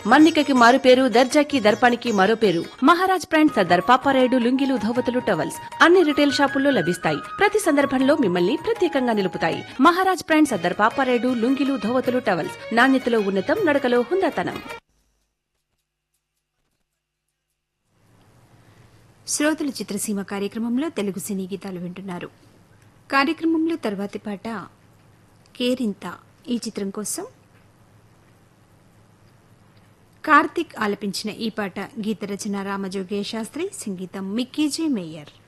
మన్నికకి మారు పేరు దర్జాకి దర్పానికి మరో పేరు మహారాజ్ బ్రాండ్ సర్దార్ పాపారాయుడు లుంగిలు ధోవతులు టవల్స్ అన్ని రిటైల్ షాపుల్లో లభిస్తాయి ప్రతి సందర్భంలో మిమ్మల్ని ప్రత్యేకంగా నిలుపుతాయి మహారాజ్ బ్రాండ్ సర్దార్ పాపారాయుడు లుంగిలు ధోవతులు టవల్స్ నాణ్యతలో ఉన్నతం నడకలో హుందాతనం శ్రోతల చిత్రసీమ కార్యక్రమంలో తెలుగు సినీ గీతాలు వింటున్నారు కార్యక్రమంలో తర్వాతి పాట కేరింత ఈ చిత్రం కోసం కార్తిక్ ఆలపించిన ఈ పాట గీత రచన రామజోగయ్య శాస్త్రి సంగీతం మిక్కీజే మేయర్